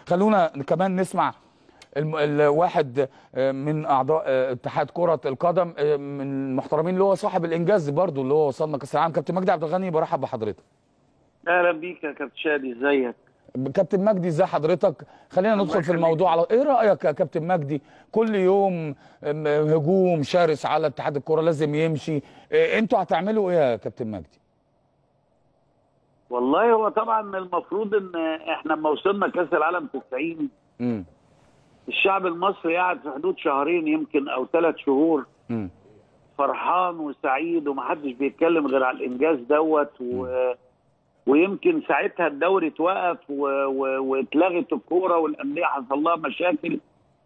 خلونا كمان نسمع الم- الواحد آه، من اعضاء آه، اتحاد كره القدم آه، من المحترمين اللي هو صاحب الانجاز برضو اللي هو وصلنا كاس العالم كابتن مجدي عبد الغني برحب بحضرتك اهلا بيك يا كابتن شادي ازيك كابتن مجدي ازي حضرتك خلينا الله ندخل في يخليك. الموضوع على ايه رايك يا كابتن مجدي كل يوم أم، هجوم شرس على اتحاد الكره لازم يمشي إيه، انتوا هتعملوا ايه يا كابتن مجدي والله هو طبعا المفروض ان احنا لما وصلنا كاس العالم 90 امم الشعب المصري قاعد في حدود شهرين يمكن او ثلاث شهور امم فرحان وسعيد ومحدش بيتكلم غير على الانجاز دوت و... ويمكن ساعتها الدوري اتوقف و... و... واتلغت الكوره والانديه حصل لها مشاكل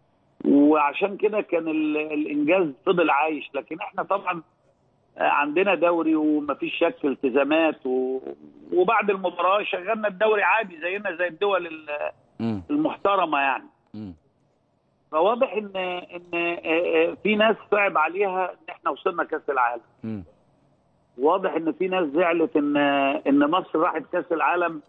وعشان كده كان ال... الانجاز فضل عايش لكن احنا طبعا عندنا دوري ومفيش شك في التزامات و... وبعد المباراه شغلنا الدوري عادي زينا زي الدول ال- امم المحترمه يعني امم فواضح ان ان في ناس صعب عليها ان احنا وصلنا كاس العالم امم واضح ان في ناس زعلت ان ان مصر راحت كاس العالم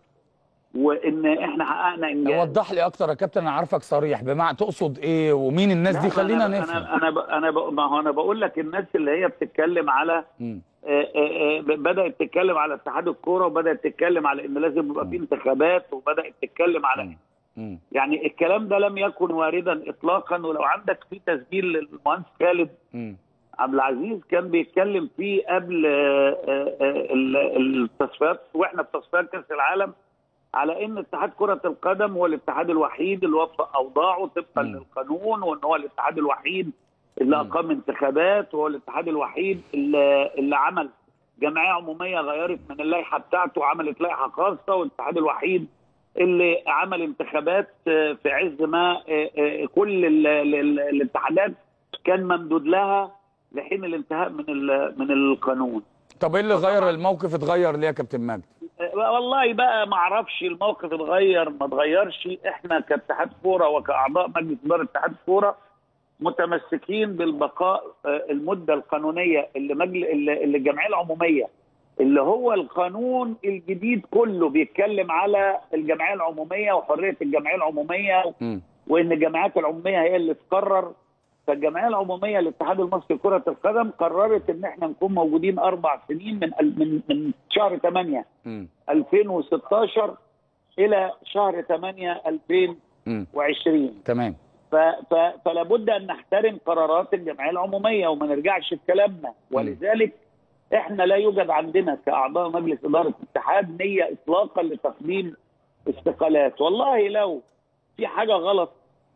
وان احنا حققنا انجاز وضح لي اكتر يا كابتن انا عارفك صريح بمعنى تقصد ايه ومين الناس لا، دي ما خلينا انا نفهم انا انا ب- انا ب- ما هو انا بقول لك الناس اللي هي بتتكلم على مم. آه، آه، آه، بدات تتكلم على اتحاد الكوره وبدات تتكلم على ان لازم يبقى في انتخابات وبدات تتكلم على مم. يعني الكلام ده لم يكن واردا اطلاقا ولو عندك في تسجيل للمهندس خالد مم. عبد العزيز كان بيتكلم فيه قبل آه، آه، آه، ال- التصفيات واحنا في تصفيات كاس العالم على ان اتحاد كره القدم هو الاتحاد الوحيد اللي وفق اوضاعه طبقا مم. للقانون وان هو الاتحاد الوحيد اللي مم. اقام انتخابات وهو الاتحاد الوحيد اللي, اللي عمل جمعيه عموميه غيرت من اللائحه بتاعته وعملت لائحه خاصه والاتحاد الوحيد اللي عمل انتخابات آه، في عز ما آه، آه، كل ال- ال- ال- الاتحادات كان ممدود لها لحين الانتهاء من ال- من القانون طب ايه اللي غير الموقف اتغير ليه يا كابتن مجدي آه، والله بقى ما اعرفش الموقف اتغير ما اتغيرش احنا كاتحاد كوره وكاعضاء مجلس اداره اتحاد كوره متمسكين بالبقاء آه، المده القانونيه اللي مجل اللي اللي الجمعيه العموميه اللي هو القانون الجديد كله بيتكلم على الجمعيه العموميه وحريه الجمعيه العموميه مم. وان الجمعيات العموميه هي اللي تقرر فالجمعيه العموميه للاتحاد المصري لكره القدم قررت ان احنا نكون موجودين اربع سنين من من من شهر 8 مم. 2016 الى شهر 8 مم. 2020 تمام ف ف فلا بد ان نحترم قرارات الجمعيه العموميه وما نرجعش في كلامنا ولذلك احنا لا يوجد عندنا كاعضاء مجلس اداره الاتحاد نيه اطلاقا لتقديم استقالات والله لو في حاجه غلط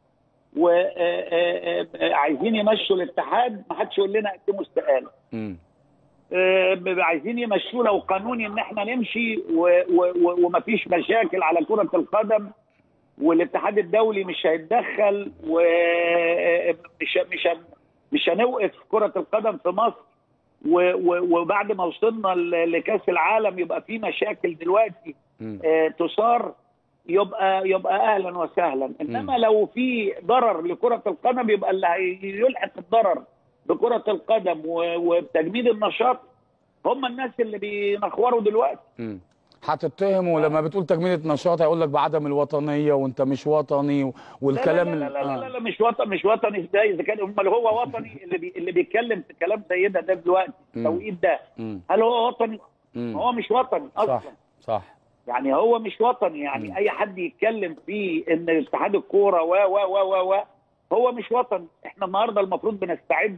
وعايزين يمشوا الاتحاد ما حدش يقول لنا قدموا استقاله مم. آه، بيبقى عايزين يمشوا لو قانوني ان احنا نمشي و- و- و- ومفيش مشاكل على كره القدم والاتحاد الدولي مش هيتدخل ومش مش هن- مش هنوقف كره القدم في مصر و- و- وبعد ما وصلنا ل- لكاس العالم يبقى في مشاكل دلوقتي مم. آه، تثار يبقى يبقى اهلا وسهلا انما لو في ضرر لكره القدم يبقى اللي هيلحق الضرر بكره القدم و- وبتجميد النشاط هم الناس اللي بينخوروا دلوقتي مم. هتتهموا لما بتقول تجميلة نشاط هيقول لك بعدم الوطنيه وانت مش وطني و- والكلام لا لا لا, لا, لا, ال- لا, لا مش وطن مش وطني ازاي اذا كان امال هو وطني اللي بي اللي بيتكلم في كلام زي ده ده دلوقتي مم. التوقيت ده مم. هل هو وطني؟ مم. هو مش وطني اصلا صح صح يعني هو مش وطني يعني مم. اي حد يتكلم في ان اتحاد الكوره و و و و و هو مش وطني احنا النهارده المفروض بنستعد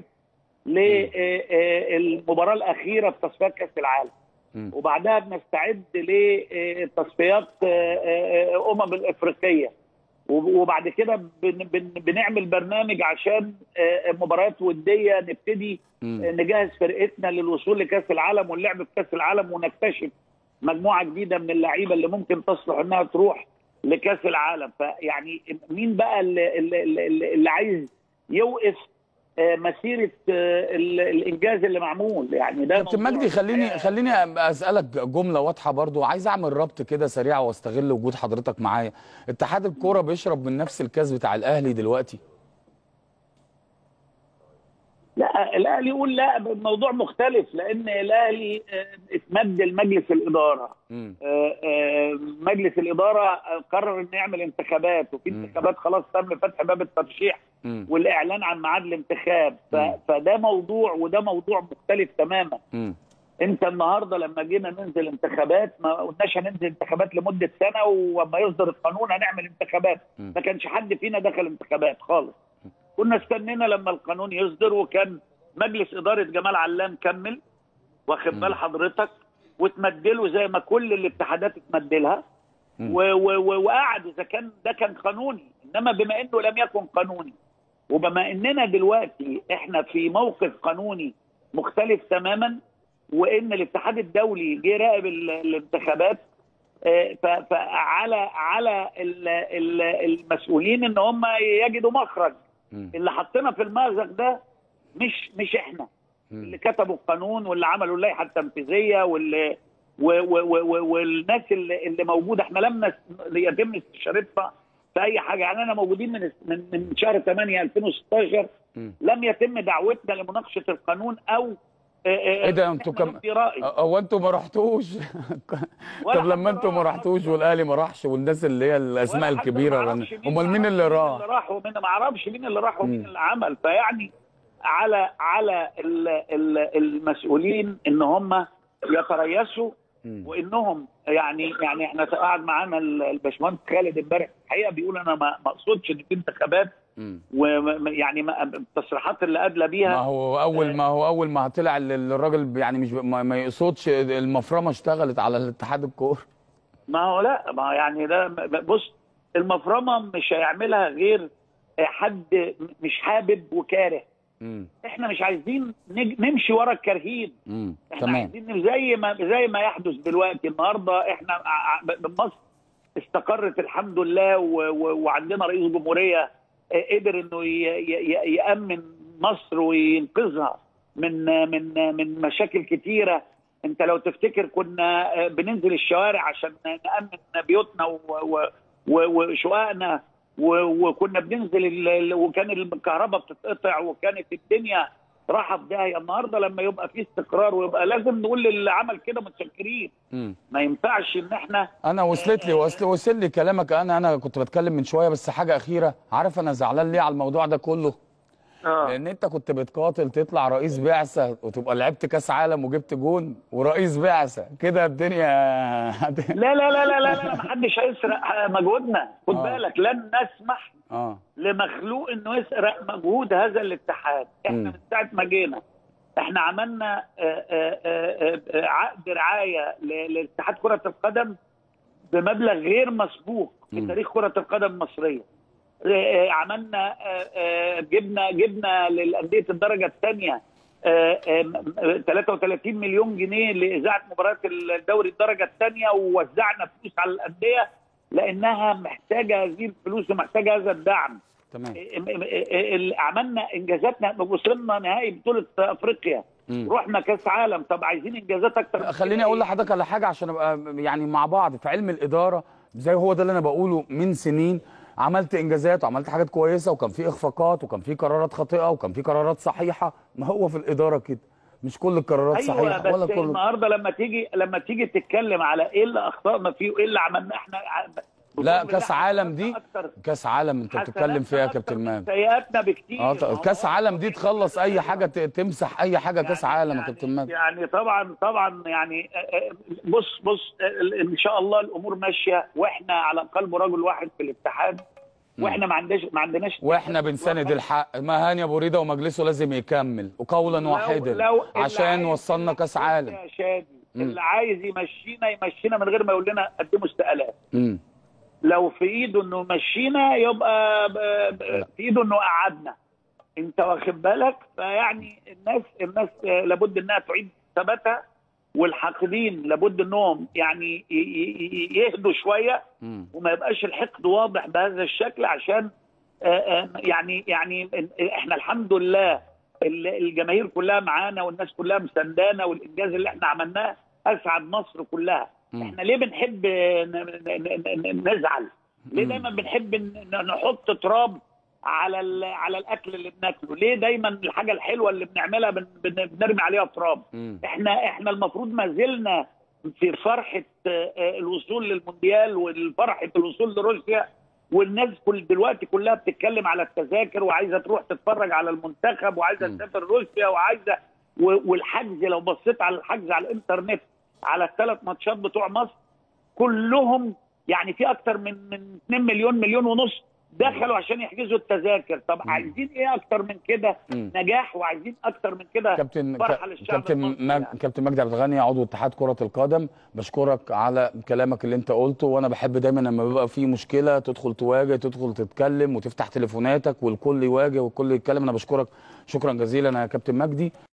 للمباراه الاخيره في تصفيات كاس العالم مم. وبعدها بنستعد للتصفيات امم الافريقيه وبعد كده بن- بن- بنعمل برنامج عشان آه، مباريات وديه نبتدي مم. نجهز فرقتنا للوصول لكاس العالم واللعب في كاس العالم ونكتشف مجموعه جديده من اللعيبه اللي ممكن تصلح انها تروح لكاس العالم فيعني مين بقى اللي, اللي, اللي, اللي عايز يوقف آه، مسيره آه، ال- الانجاز اللي معمول يعني ده كابتن موضوع مجدي خليني الحقيقة خليني اسالك جمله واضحه برضو عايز اعمل ربط كده سريع واستغل وجود حضرتك معايا اتحاد الكوره بيشرب من نفس الكاس بتاع الاهلي دلوقتي لا لا الاهلي يقول لا الموضوع مختلف لان الاهلي آه، اتمد لمجلس الاداره مم. آه، آه، مجلس الاداره آه، قرر انه يعمل انتخابات وفي مم. انتخابات خلاص تم فتح باب الترشيح مم. والاعلان عن ميعاد الانتخاب ف- مم. فده موضوع وده موضوع مختلف تماما مم. انت النهارده لما جينا ننزل انتخابات ما قلناش هننزل انتخابات لمده سنه ولما يصدر القانون هنعمل انتخابات مم. ما كانش حد فينا دخل انتخابات خالص كنا استنينا لما القانون يصدر وكان مجلس اداره جمال علام كمل واخد بال حضرتك وتمدله زي ما كل الاتحادات اتمدلها مم. و- و- و- وقعد اذا كان ده كان قانوني انما بما انه لم يكن قانوني وبما اننا دلوقتي احنا في موقف قانوني مختلف تماما وان الاتحاد الدولي جه راقب ال- الانتخابات آه، ف- فعلى على ال- ال- المسؤولين ان هم يجدوا مخرج مم. اللي حطينا في المأزق ده مش مش احنا اللي مم. كتبوا القانون واللي عملوا اللائحه التنفيذيه واللي و و و و والناس اللي, اللي موجوده احنا لم نس- يتم استشارتنا في اي حاجه يعني انا موجودين من من, من شهر 8 2016 مم. لم يتم دعوتنا لمناقشه القانون او ايه ده انتوا كم كم رأي هو انتوا ما رحتوش ولا طب لما حد انتوا ما راح. رحتوش والاهلي ما راحش والناس اللي هي الاسماء ولا حتى الكبيره ما رن- أعرفش امال مين اللي ما راح أعرفش مين اللي راح ومين ما اعرفش مين اللي راح ومين مم. اللي عمل فيعني على على ال- ال- المسؤولين ان هم يتريثوا مم. وانهم يعني يعني احنا قاعد معانا ال- الباشمهندس خالد امبارح الحقيقه بيقول انا ما ما اقصدش ان في انتخابات مم. ويعني التصريحات اللي ادلى ما بيها هو اول ما هو اول ما طلع ال- الراجل يعني مش ب- ما, ما يقصدش المفرمه اشتغلت على الاتحاد الكوره ما هو لا ما هو يعني ده بص المفرمه مش هيعملها غير حد مش حابب وكاره مم. احنا مش عايزين نج- نمشي ورا الكارهين مم. احنا تمام عايزين زي ما زي ما يحدث دلوقتي النهارده احنا ع- ع- مصر استقرت الحمد لله و- و- وعندنا رئيس جمهوريه آه، قدر انه ي- ي- يامن مصر وينقذها من من من مشاكل كتيره انت لو تفتكر كنا آه، بننزل الشوارع عشان نامن بيوتنا و- و- و- وشققنا و- وكنا بننزل ال- ال- وكان الكهرباء بتتقطع وكانت الدنيا راحه في داهيه النهارده لما يبقى في استقرار ويبقى لازم نقول للي عمل كده متشكرين مم. ما ينفعش ان احنا انا وصلت لي وصل وصل لي كلامك انا انا كنت بتكلم من شويه بس حاجه اخيره عارف انا زعلان ليه على الموضوع ده كله لان انت كنت بتقاتل تطلع رئيس بعثه وتبقى لعبت كاس عالم وجبت جون ورئيس بعثه كده الدنيا لا لا لا لا لا, لا ما حدش هيسرق مجهودنا خد آه. بالك لن نسمح اه لمخلوق انه يسرق مجهود هذا الاتحاد احنا مم. من ساعه ما جينا احنا عملنا آه، آه، آه، آه، عقد رعايه ل- لاتحاد كره القدم بمبلغ غير مسبوق في مم. تاريخ كره القدم المصريه آه، آه، عملنا آه، آه، جبنا جبنا للانديه الدرجه الثانيه 33 مليون جنيه لاذاعه مباريات الدوري الدرجه الثانيه ووزعنا فلوس على الانديه لانها محتاجه هذه الفلوس ومحتاجه هذا الدعم تمام ال- عملنا انجازاتنا وصلنا نهائي بطوله افريقيا مم. رحنا كاس عالم طب عايزين انجازات اكتر من خليني كده اقول إيه؟ لحضرتك على حاجه عشان ابقى يعني مع بعض في علم الاداره زي هو ده اللي انا بقوله من سنين عملت انجازات وعملت حاجات كويسه وكان في اخفاقات وكان في قرارات خاطئه وكان في قرارات صحيحه ما هو في الاداره كده مش كل القرارات ايوه صحيحه ولا بس كل النهارده لما تيجي لما تيجي تتكلم على ايه اللي اخطانا فيه وايه اللي عملنا احنا لا بفضل كاس الله عالم دي أكتر كاس عالم انت بتتكلم حسناتنا فيها يا أكتر كابتن من ماهر سيئاتنا بكتير اه ما طب هو كاس عالم دي تخلص اي حاجه ت- تمسح اي حاجه كاس عالم يا يعني كابتن ماهر يعني طبعا طبعا يعني آه، آه، بص بص آه، ان شاء الله الامور ماشيه واحنا على قلب رجل واحد في الاتحاد واحنا ما عندناش ما عندناش واحنا بنساند الحق ما هاني ابو ريده ومجلسه لازم يكمل وقولا لو- واحدا لو اللي عشان عايز وصلنا كاس يمشينا عالم يا شادي مم. اللي عايز يمشينا يمشينا من غير ما يقول لنا قدموا استقالات امم لو في ايده انه يمشينا يبقى ب- ب- في ايده انه قعدنا انت واخد بالك فيعني الناس الناس آه، لابد انها تعيد ثباتها والحاقدين لابد انهم يعني ي- ي- ي- يهدوا شويه امم وما يبقاش الحقد واضح بهذا الشكل عشان آه، آه، يعني يعني احنا الحمد لله ال- الجماهير كلها معانا والناس كلها مساندانا والانجاز اللي احنا عملناه اسعد مصر كلها مم. احنا ليه بنحب ن- ن- ن- ن- نزعل ليه مم. دايما بنحب ن- نحط تراب على ال- على الاكل اللي بناكله ليه دايما الحاجه الحلوه اللي بنعملها بن- بن- بنرمي عليها تراب مم. احنا احنا المفروض ما زلنا في فرحه آه، آه، الوصول للمونديال والفرحه الوصول لروسيا والناس كل دلوقتي كلها بتتكلم على التذاكر وعايزه تروح تتفرج على المنتخب وعايزه م. تسافر روسيا وعايزه و- والحجز لو بصيت على الحجز على الانترنت على الثلاث ماتشات بتوع مصر كلهم يعني في اكتر من من 2 مليون مليون ونص دخلوا عشان يحجزوا التذاكر طب م. عايزين ايه اكتر من كده مم. نجاح وعايزين اكتر من كده كابتن فرحة ك- للشعب كابتن المصري مج... يعني. كابتن مجدي عبد الغني عضو اتحاد كرة القدم بشكرك على كلامك اللي انت قلته وانا بحب دايما لما بيبقى في مشكلة تدخل تواجه تدخل تتكلم وتفتح تليفوناتك والكل يواجه والكل يتكلم انا بشكرك شكرا جزيلا يا كابتن مجدي